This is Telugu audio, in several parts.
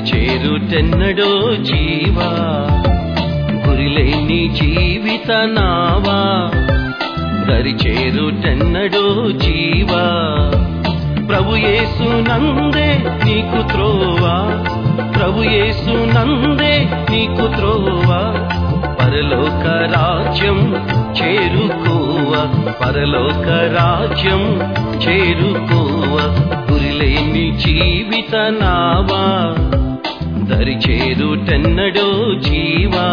దరిచేరుటెన్నడో జీవా గురిలేని జీవిత నావా దరిచేరుటెన్నడో జీవా ప్రభు యేసు నందే నీకు త్రోవా ప్రభు యేసు నందే నీకు త్రోవా పరలోక రాజ్యం చేరుకోవ పరలోక రాజ్యం చేరుకోవ గురిలేని జీవిత నావా దరిచేరుటెన్నడో జీవా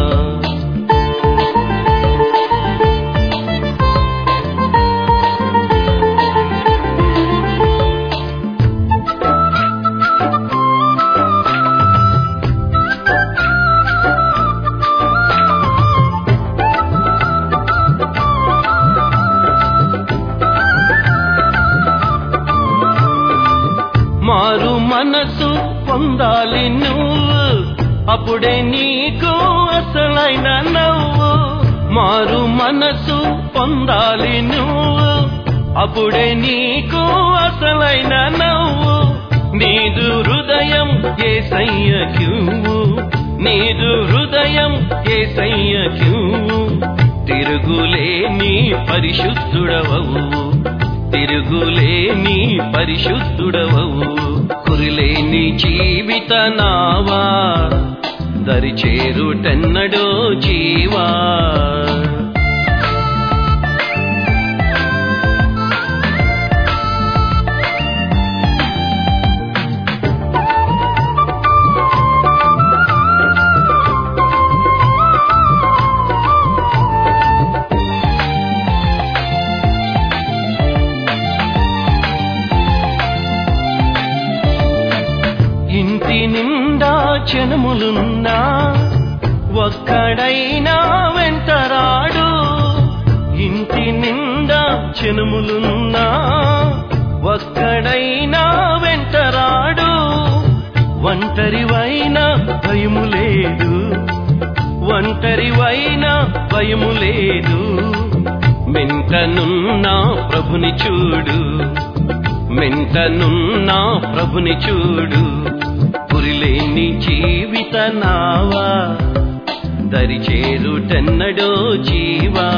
మారు మనసు పొందాలి నువ్వు అప్పుడే నీకు అసలైన నవ్వు మారు మనసు పొందాలి నువ్వు అప్పుడే నీకు అసలైన నవ్వు నీదు హృదయం ఏ సయ్యక్యూవు నీదు హృదయం ఏ సయ్యక్యూవు తిరుగులేని పరిశుద్ధుడవవు తిరుగులేని పరిశుద్ధుడవవు కురిలేని జీవిత నావా దరిచేరుటెన్నడో జీవా ఇంటి నిండా చెనుములున్నా ఒక్కడైనా వెంటరాడు ఇంటి నిండా చెనుములున్నా ఒక్కడైనా వెంటరాడు ఒంటరివైన భయము లేదు ఒంటరివైన భయము లేదు మెంటనున్నా ప్రభుని చూడు మెంటనున్నా ప్రభుని చూడు పురిలేని జీవిత నావా దరిచేరుటెన్నడో జీవా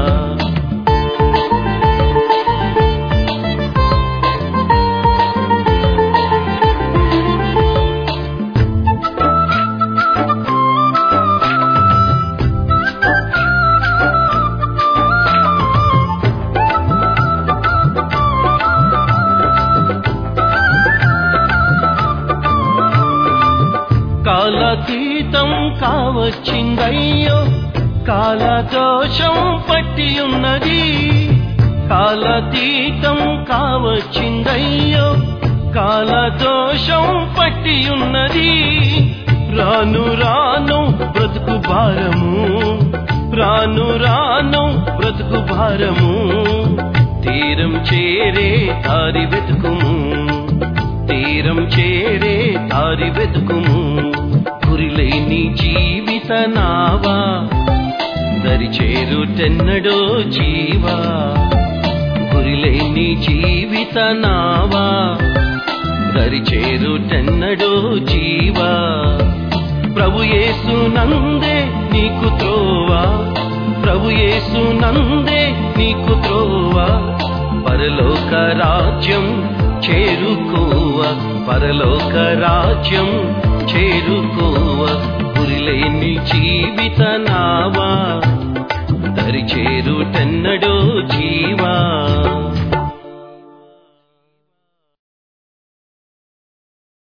కాలతీతం కావచ్చిందయ్యో కాలదోషం పట్టి ఉన్నది కాలతీతం కావచ్చిందయ్యో కాలదోషం పట్టి ఉన్నది రాను రాను బ్రతుకు భారము రాను రాను బ్రతుకు భారము తీరం చేరే దారి వెతుకుము తీరం చేరే దారి వెతుకుము గురిలేని జీవిత నావా దరిచేరుటెన్నడో జీవా గురిలేని జీవిత నావా దరిచేరుటెన్నడో జీవా ప్రభు యేసు నందే నీకు త్రోవా ప్రభు యేసు నందే నీకు త్రోవా పరలోక రాజ్యం చేరుకోవ పరలోక రాజ్యం చేరుకోవ గురిలేని జీవిత నావా దరిచేరుటెన్నడో జీవా